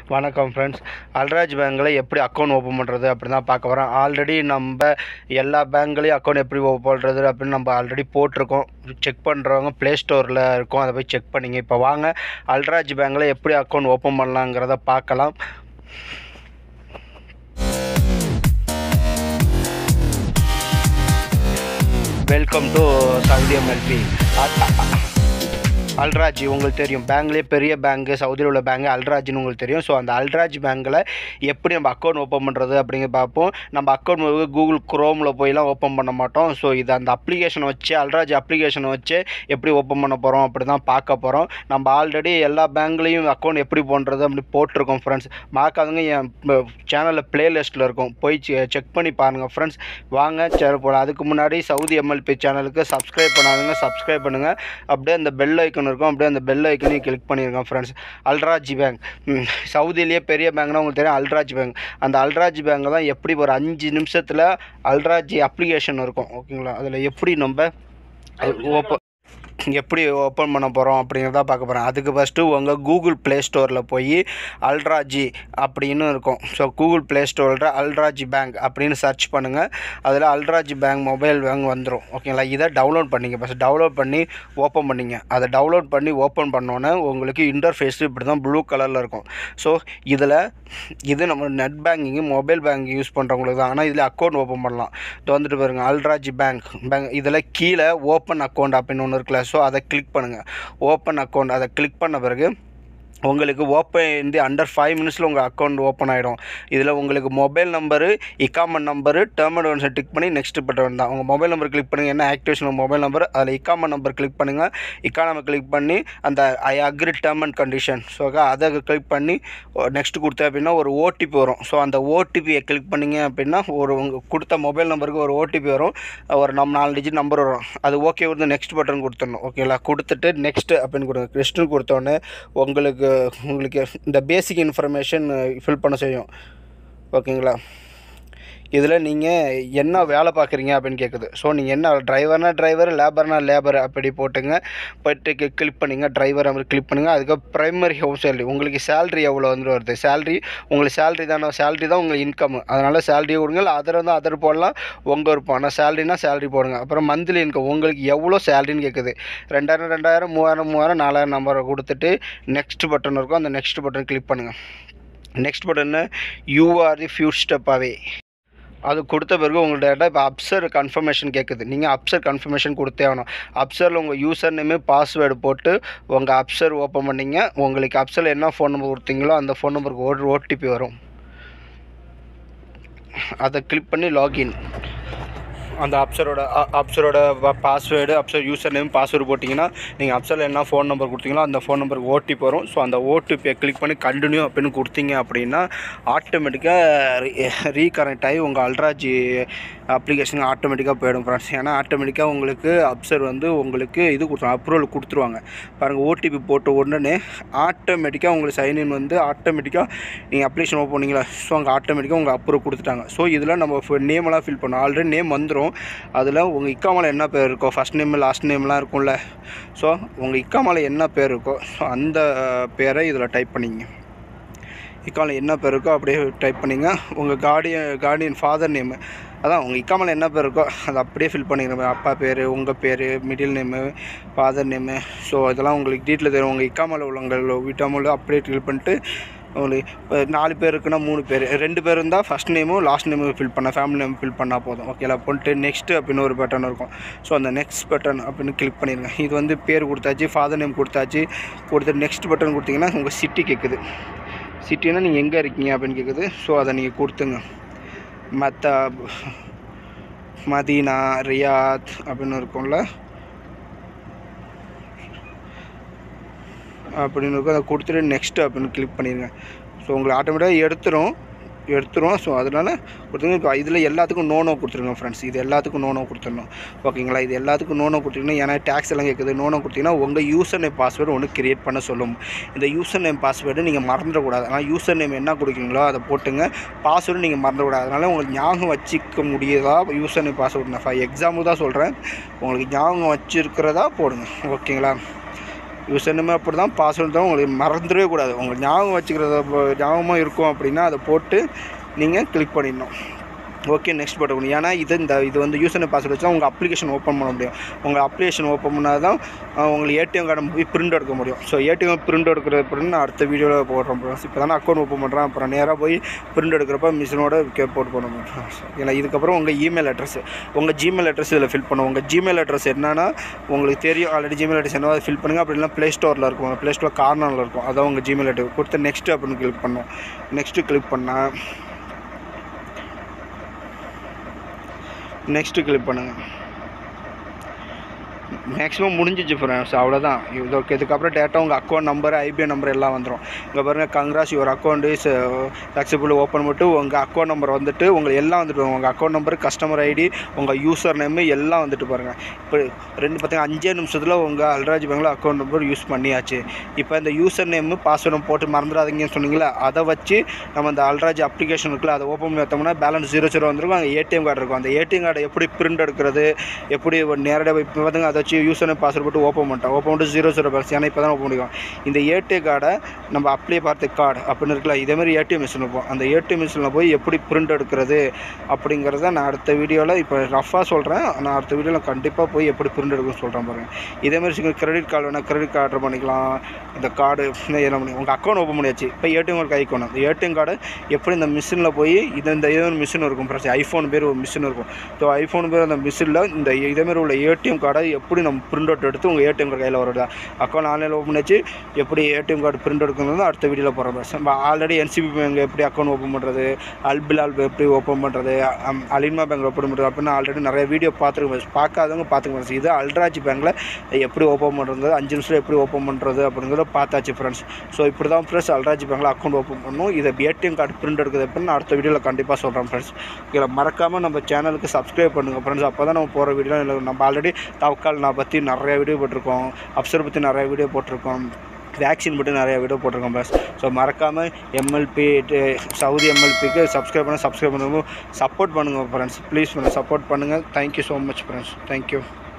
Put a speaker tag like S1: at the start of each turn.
S1: வணக்கம் friends Al Rajhi பேங்கில் எப்படி அக்கௌண்ட் ஓப்பன் பண்ணுறது அப்படி தான் பார்க்க வரோம் ஆல்ரெடி நம்ம எல்லா பேங்க்லேயும் அக்கௌண்ட் எப்படி ஓப்பன் பண்ணுறது அப்படின்னு நம்ம ஆல்ரெடி போட்டிருக்கோம் செக் பண்ணுறவங்க ப்ளே ஸ்டோரில் இருக்கும் அதை போய் செக் பண்ணிங்க இப்போ வாங்க அல்ராஜ் பேங்கில் எப்படி அக்கௌண்ட் ஓப்பன் பண்ணலாங்கிறத பார்க்கலாம் welcome to Saudi MLP Al Rajhi உங்களுக்கு தெரியும் பேங்க்லேயே பெரிய பேங்க்கு சவுதியில் உள்ள பேங்க் அல்ராஜ்னு உங்களுக்கு தெரியும் ஸோ அந்த அல்ராஜ் பேங்க்கில் எப்படி நம்ம அக்கௌண்ட் ஓப்பன் பண்ணுறது அப்படிங்க பார்ப்போம் நம்ம அக்கௌண்ட் கூகுள் குரோமில் போயெல்லாம் ஓப்பன் பண்ண மாட்டோம் ஸோ இது அந்த அப்ளிகேஷனை வச்சு அல்ராஜ் அப்ளிகேஷனை வச்சு எப்படி ஓப்பன் பண்ண போகிறோம் அப்படி தான் பார்க்க போகிறோம் நம்ம ஆல்ரெடி எல்லா பேங்க்லேயும் அக்கௌண்ட் எப்படி பண்ணுறது அப்படி போட்டிருக்கோம் ஃப்ரெண்ட்ஸ் பார்க்காதவங்க என் சேனலில் ப்ளேலிஸ்ட்டில் இருக்கும் போய் செக் பண்ணி பாருங்கள் ஃப்ரெண்ட்ஸ் வாங்க சரி போகலாம் அதுக்கு முன்னாடி சவுதி எம்எல்பி சேனலுக்கு சப்ஸ்கிரைப் பண்ணாதுங்க சப்ஸ்கிரைப் பண்ணுங்கள் அப்படியே அந்த பெல் ஐக்கன் இருக்கும் அப்படியே அந்த பெல் ஐக்கனையும் கிளிக் பண்ணியிருக்கேன் ஃப்ரெண்ட்ஸ் அல்ராஜ் பேங்க் ம், சவுதியிலேயே பெரிய பேங்க்னா உங்களுக்கு தெரியும் அல்ராஜ் பேங்க் அந்த அல்ராஜ் பேங்க் தான் எப்படி ஒரு அஞ்சு நிமிஷத்தில் அல்ராஜ் அப்ளிகேஷன் இருக்கும் ஓகேங்களா அதில் எப்படி நம்ம ஓப்பன் எப்படி ஓப்பன் பண்ண போகிறோம் அப்படிங்கிறத பார்க்க போகிறோம் அதுக்கு ஃபஸ்ட்டு உங்கள் கூகுள் ப்ளே ஸ்டோரில் போய் அல்ட்ராஜி அப்படின்னு இருக்கும் ஸோ கூகுள் ப்ளே ஸ்டோரில் அல்ட்ராஜி பேங்க் அப்படின்னு சர்ச் பண்ணுங்கள் அதில் அல்ட்ராஜி பேங்க் மொபைல் பேங்க் வந்துடும் ஓகேங்களா இதை டவுன்லோட் பண்ணிங்க ஃபஸ்ட் டவுன்லோட் பண்ணி ஓப்பன் பண்ணிங்க அதை டவுன்லோட் பண்ணி ஓப்பன் பண்ணோன்னே உங்களுக்கு இன்டர்ஃபேஸ் இப்படி தான் ப்ளூ கலரில் இருக்கும் ஸோ இதில் இது நம்ம net banking mobile banking use பண்ணுறவங்களுக்கு தான் ஆனால் இதில் அக்கௌண்ட் ஓப்பன் பண்ணலாம் இது வந்துட்டு பாருங்கள் அல்ட்ராஜி பேங்க் பேங்க் இதில் கீழே ஓப்பன் அக்கௌண்ட் அப்படின்னு ஒன்று இருக்குல்ல ஸோ அதை கிளிக் பண்ணுங்கள் ஓப்பன் அக்கௌண்ட் அதை கிளிக் பண்ண பிறகு உங்களுக்கு ஓப்பன் இந்த அண்டர் ஃபைவ் மினிட்ஸில் உங்கள் அக்கௌண்ட் ஓப்பன் ஆகிடும் இதில் உங்களுக்கு மொபைல் நம்பரு இக்காமன் நம்பரு டேர்ம் அட்வான்ஸை டிக் பண்ணி நெக்ஸ்ட் பட்டன் தான் உங்கள் மொபைல் நம்பர் கிளிக் பண்ணுங்கள் என்ன ஆக்டிவேஷன் மொபைல் நம்பர் அதில் இக்காமன் நம்பர் கிளிக் பண்ணுங்கள் இக்கா நம்பர் கிளிக் பண்ணி அந்த I agree term and condition so அதை கிளிக் பண்ணி நெக்ஸ்ட் கொடுத்தேன் அப்படின்னா ஒரு ஓடிபி வரும் ஸோ அந்த ஓடிபியை கிளிக் பண்ணிங்க அப்படின்னா ஒரு உங்கள் கொடுத்த மொபைல் நம்பருக்கு ஒரு ஓடிபி வரும் ஒரு நம்ம நாலு டிஜிட் நம்பர் வரும் அது ஓகே வந்து நெக்ஸ்ட் பட்டன் கொடுத்துடணும் ஓகேங்களா கொடுத்துட்டு நெக்ஸ்ட் அப்படின்னு கொடுங்க நெக்ஸ்ட்டுன்னு கொடுத்தோடனே உங்களுக்கு உங்களுக்கு இந்த பேசிக் இன்ஃபர்மேஷன் ஃபில் பண்ண செய்யும் ஓகேங்களா இதில் நீங்கள் என்ன வேலை பார்க்குறீங்க அப்படின்னு கேட்குது ஸோ நீங்கள் என்ன டிரைவர்னா டிரைவர் லேபர்னா லேபர் அப்படி போட்டுங்க போய்ட்டு கிளிக் பண்ணுங்க டிரைவர் அப்படி கிளிக் பண்ணுங்கள் அதுக்கப்புறம் ப்ரைமரி ஹவுஸ் சேலரி உங்களுக்கு சேலரி எவ்வளோ வந்து வருது சேலரி உங்களுக்கு சேலரி தானே சேலரி தான் உங்களுக்கு இன்கம் அதனால் சேலரி கொடுங்க இல்லை அதர் வந்து அதர் போடலாம் உங்கள் விருப்பம் ஆனால் சேலரினா சேலரி போடுங்க அப்புறம் மந்த்லி இன்கம் உங்களுக்கு எவ்வளோ சேலரின்னு கேட்குது ரெண்டாயிரம் ரெண்டாயிரம் மூவாயிரம் மூவாயிரம் நாலாயிரம் நம்பரை கொடுத்துட்டு நெக்ஸ்ட் பட்டன் இருக்கும் அந்த நெக்ஸ்ட் பட்டன் கிளிக் பண்ணுங்கள் நெக்ஸ்ட் பட்டன்னு you are the few step away அது கொடுத்த பிறகு உங்கள் டேட்டா இப்போ அப்சர் கன்ஃபர்மேஷன் கேட்குது நீங்கள் அப்சர் கன்ஃபர்மேஷன் கொடுத்தே ஆகணும் அப்சரில் உங்கள் யூசர் நேமு பாஸ்வேர்டு போட்டு உங்கள் அப்சர் ஓப்பன் பண்ணிங்க உங்களுக்கு அப்சரில் என்ன ஃபோன் நம்பர் கொடுத்தீங்களோ அந்த ஃபோன் நம்பருக்கு ஒரு ஓடிபி வரும் அதை கிளிக் பண்ணி லாகின் அந்த அப்சரோட அ- அப்சரோட password Absher user name password போட்டிங்கன்னா நீங்கள் அப்சரில் என்ன ஃபோன் நம்பர் கொடுத்தீங்களோ அந்த ஃபோன் நம்பருக்கு ஓடிபி வரும் ஸோ அந்த ஓடிபியை கிளிக் பண்ணி கண்டினியூ அப்படின்னு கொடுத்தீங்க அப்படின்னா ஆட்டோமேட்டிக்காக ரீகனெக்ட் ஆகி உங்கள் அல்ட்ராஜி அப்ளிகேஷன் ஆட்டோமேட்டிக்காக போயிடும் ஃப்ரெண்ட்ஸ் ஏன்னா ஆட்டோமேட்டிக்காக உங்களுக்கு அப்சர் வந்து உங்களுக்கு இது கொடுத்துருவாங்க அப்ரூவல் கொடுத்துருவாங்க பாருங்கள் ஓடிபி போட்ட உடனே ஆட்டோமேட்டிக்காக உங்களுக்கு சைன்இன் வந்து ஆட்டோமேட்டிக்காக நீங்கள் அப்ளிகேஷன் ஓப்பன் பண்ணீங்களா ஸோ அங்கே ஆட்டோமேட்டிக்காக உங்கள் அப்ரூவ் கொடுத்துட்டாங்க ஸோ இதில் நம்ம நேமெல்லாம் ஃபில் பண்ணோம் ஆல்ரெடி நேம் வந்துடும் அதில் உங்கள் இக்காமல என்ன பேர் இருக்கோ ஃபஸ்ட் நேம் லாஸ்ட் நேம்லாம் இருக்கும்ல ஸோ உங்கள் இக்காமல என்ன பேர் இருக்கோ ஸோ அந்த பேரை இதில் டைப் பண்ணிங்க இக்காமல என்ன பேர் இருக்கோ அப்படியே டைப் பண்ணிங்க உங்கள் கார்டியன் கார்டியன் ஃபாதர் நேமு அதான் உங்கள் இக்காமல என்ன பேர் இருக்கோ அதை அப்படியே ஃபில் பண்ணிக்கிறோம் அப்பா பேர் உங்கள் பேர் middle name father name so இதெல்லாம் உங்களுக்கு டீட்டெயில் தெரியும் உங்கள் இக்காமல உள்ளவங்க வீட்டாமல் அப்படியே ஃபில் பண்ணிட்டு உங்களுக்கு இப்போ நாலு பேர் இருக்குன்னா மூணு பேர் ரெண்டு பேர் இருந்தால் ஃபஸ்ட் நேமும் லாஸ்ட் நேமும் ஃபில் பண்ண ஃபேமிலி நேம் ஃபில் பண்ணால் போதும் ஓகேலா பண்ணிட்டு நெக்ஸ்ட்டு அப்படின்னு ஒரு பட்டன் இருக்கும் ஸோ அந்த நெக்ஸ்ட் பட்டன் அப்படின்னு கிளிக் பண்ணிடுங்க இது வந்து பேர் கொடுத்தாச்சு ஃபாதர் நேம் கொடுத்தாச்சு கொடுத்து நெக்ஸ்ட் பட்டன் கொடுத்தீங்கன்னா உங்கள் சிட்டி கேட்குது சிட்டினா நீங்கள் எங்கே இருக்கீங்க அப்படின்னு கேட்குது ஸோ அதை நீங்கள் கொடுத்துங்க மற்ற மதீனா ரியாத் அப்படின்னு இருக்கும்ல அப்படின்னு இருக்கும் அதை கொடுத்துட்டு நெக்ஸ்ட் அப்படின்னு கிளிக் பண்ணிடுங்க ஸோ உங்களை ஆட்டோமேட்டிக்காக எடுத்துரும் எடுத்துரும் ஸோ அதனால் கொடுத்துருங்க இப்போ இதில் எல்லாத்துக்கும் நோனோ கொடுத்துருங்க ஃப்ரெண்ட்ஸ் இது எல்லாத்துக்கும் நோனோ கொடுத்துடணும் ஓகேங்களா இது எல்லாத்துக்கும் நோனோ கொடுத்தீங்கன்னா ஏன்னா டேக்ஸ் எல்லாம் கேட்குது நோனோ கொடுத்தீங்கன்னா உங்கள் யூசர் நேம் பாஸ்வேர்டு ஒன்று கிரியேட் பண்ண சொல்லும் இந்த யூசர் நேம் பாஸ்வேர்டு நீங்கள் மறந்துடக்கூடாது ஆனால் யூசர் நேம் என்ன கொடுக்குறீங்களோ அதை போட்டுங்க பாஸ்வேர்டு நீங்கள் மறந்துடக்கூடாது அதனால் உங்களுக்கு ஞாபகம் வச்சுக்க முடியுதா யூசர் நேம் பாஸ்வேர்டு நான் எக்ஸாம்பிள் தான் சொல்கிறேன் உங்களுக்கு ஞாபகம் வச்சுருக்கிறதா போடுங்க ஓகேங்களா யூசர் நேம் அப்படி தான் பாஸ்வேர்டு தான் உங்களுக்கு மறந்துடவே கூடாது உங்களுக்கு ஞாபகம் வச்சுக்கிறத ப- ஞாபகமாக இருக்கும் அப்படின்னா அதை போட்டு நீங்கள் கிளிக் பண்ணிடணும் ஓகே நெக்ஸ்ட் போட்டுக்கணும் ஏன்னா இது இந்த இது வந்து யூசர் நேம் பாஸ்வேர்டு வச்சா உங்கள் அப்ளிகேஷன் ஓப்பன் பண்ண முடியும் உங்கள் அப்ளிகேஷன் ஓப்பன் பண்ணால் தான் அஹ், உங்களுக்கு ஏடிஎம் கார்டை போய் பிரிண்ட் எடுக்க முடியும் ஸோ ஏடிஎம் பிரிண்ட் எடுக்கிறது அப்படின்னு நான் அடுத்த வீடியோவில் போடுறோம் இப்போ தானே அக்கௌண்ட் ஓப்பன் பண்ணுறேன் அப்புறம் நேராக போய் பிரிண்ட் எடுக்கிறப்ப மிஷினோட கே போட்டு பண்ண மாட்டேன் ஏன்னா இதுக்கப்புறம் உங்கள் இமெயில் அட்ரஸ் உங்கள் ஜிமெயில் அட்ரஸ் இதில் ஃபில் பண்ணுவோம் உங்கள் ஜிமெயில் அட்ரஸ் என்னன்னா உங்களுக்கு தெரியும் ஆல்ரெடி ஜிமெயில் அட்ரஸ் என்ன ஃபில் பண்ணுங்கள் அப்படி இல்லைனா ப்ளே ஸ்டோரில் இருக்கும் ப்ளே ஸ்டோர் கார்னரில் இருக்கும் அதான் உங்கள் ஜிமெயில் அட்ரஸ் கொடுத்து நெக்ஸ்ட் அப்படின்னு கிளிக் பண்ணோம் நெக்ஸ்ட்டு கிளிக் பண்ணால் நெக்ஸ்ட்டு கிளிக் பண்ணுங்கள் மேக்ஸிமம் முடிஞ்சிச்சு ஃப்ரெண்ட்ஸ் அவ்வளோதான் இது ஓகே இதுக்கப்புறம் டேட்டா உங்கள் அக்கௌண்ட் நம்பர் ஐபிஐ நம்பர் எல்லாம் வந்துடும் இங்கே பாருங்கள் congrats your account is successful open பண்ணிட்டு உங்கள் அக்கௌண்ட் நம்பர் வந்துட்டு உங்களுக்கு எல்லாம் வந்துட்டு உங்கள் அக்கௌண்ட் நம்பர் கஸ்டமர் ஐடி உங்கள் யூசர் நேமு எல்லாம் வந்துட்டு பாருங்கள் இப்போ ரெண்டு பார்த்தீங்கன்னா அஞ்சே நிமிஷத்தில் உங்கள் அல்ராஜ் பேங்கில் அக்கௌண்ட் நம்பர் யூஸ் பண்ணியாச்சு இப்போ இந்த யூசர் நேமு பாஸ்வேர்டும் போட்டு மறந்துடாதீங்கன்னு சொன்னீங்களா அதை வச்சு நம்ம இந்த அல்ராஜ் அப்ளிகேஷன் இருக்குல்ல அதை ஓப்பன் பண்ணி வைத்தோம்னா பேலன்ஸ் ஜீரோ ஜீரோ வந்துருக்கும் அங்கே ஏடிஎம் கார்டு இருக்கும் அந்த ஏடிஎம் கார்டை எப்படி பிரிண்ட் எடுக்கிறது எப்படி ஒரு நேரடியாக போய் இப்போ பார்த்துங்க அதை வச்சு யூசர் நேம் பாஸ்வேர்ட் போட்டு ஓப்பன் பண்ணிட்டோம் ஓப்பன் பண்ணிட்டு ஜீரோ ஜீரோ பேலன்ஸ் ஏன்னா இப்போ தான் ஓப்பன் பண்ணிக்கலாம் இந்த ஏடிஎம் கார்டை நம்ம அப்ளை பார்த்த கார்டு அப்படின்னு இருக்குல்ல இதேமாதிரி ஏடிஎம் மிஷின் இருக்கும் அந்த ஏடிஎம் மிஷினில் போய் எப்படி பிரிண்ட் எடுக்கிறது அப்படிங்கிறத நான் அடுத்த வீடியோவில் இப்போ ரஃபாக சொல்கிறேன் நான் அடுத்த வீடியோவில் கண்டிப்பாக போய் எப்படி பிரிண்ட் எடுக்கணும்னு சொல்கிறேன் பாருங்கள் இதேமாதிரி கிரெடிட் கார்டு வேணால் கிரெடிட் கார்டு ஆர்டர் பண்ணிக்கலாம் இந்த கார்டு என்ன பண்ணி உங்கள் அக்கௌண்ட் ஓப்பன் பண்ணியாச்சு இப்போ ஏடிஎம் கார்டு கைக்கணும் அந்த ஏடிஎம் கார்டு எப்படி இந்த மிஷினில் போய் இது இந்த இது மிஷின் இருக்கும் பிரச்சனை ஐஃபோன் பேர் ஒரு மிஷின் இருக்கும் ஸோ ஐஃபோன் பேர் அந்த மிஷினில் இந்த இதேமாரி உள்ள ஏடிஎம் கார்டை எப்படி நம்ம பிரிண்ட் அவுட் எடுத்து உங்கள் ஏடிஎம் கார்டு கையில் வருதா அக்கௌண்ட் ஆன்லைனில் ஓப்பன் பண்ணிச்சு எப்படி ஏடிஎம் கார்டு பிரிண்ட் எடுக்கணும் அடுத்த வீடியோவில் போகிறோம் பஸ் நம்ம ஆல்ரெடி என்சிபி பேங்க் எப்படி அக்கௌண்ட் ஓப்பன் பண்ணுறது அல்பிலால் எப்படி ஓப்பன் பண்ணுறது அலிமா பேங்க் ஓப்பன் பண்ணுறது அப்படின்னு ஆல்ரெடி நிறைய வீடியோ பார்த்துருக்கோம் பஸ் பார்க்காதவங்க பார்த்துக்கோங்க பஸ் இது அல்ட்ராஜ் பேங்க்கில் எப்படி ஓப்பன் பண்ணுறது அஞ்சு நிமிஷத்தில் எப்படி ஓப்பன் பண்ணுறது அப்படிங்கிறத பார்த்தாச்சு ஃப்ரெண்ட்ஸ் ஸோ இப்படி தான் ஃப்ரெண்ட்ஸ் அல்ட்ராஜ் பேங்க்கில் அக்கௌண்ட் ஓப்பன் பண்ணணும் இதை ஏடிஎம் கார்டு பிரிண்ட் எடுக்கிறது எப்படின்னு நான் அடுத்த வீடியோவில் கண்டிப்பாக சொல்கிறேன் ஃப்ரெண்ட்ஸ் இதில் மறக்காமல் நம்ம சேனலுக்கு சப்ஸ்கிரைப் பண்ணுங்கள் ஃப்ரெண்ட்ஸ் அப்போ தான் நம்ம போகிற வீடியோ நம்ம ஆல்ரெடி தவக்கால் நான் பற்றி நிறைய வீடியோ போட்டிருக்கோம் அப்சர் பற்றி நிறைய வீடியோ போட்டிருக்கோம் வேக்சின் பற்றி நிறைய வீடியோ போட்டிருக்கோம் ப்ளஸ் ஸோ மறக்காமல் எம்எல்பி சவுதி எம்எல்பிக்கு சப்ஸ்கிரைப் பண்ண சப்ஸ்கிரைப் பண்ணுங்க சப்போர்ட் பண்ணுங்கள் ஃப்ரெண்ட்ஸ் ப்ளீஸ் சப்போர்ட் பண்ணுங்கள் thank you so much friends thank you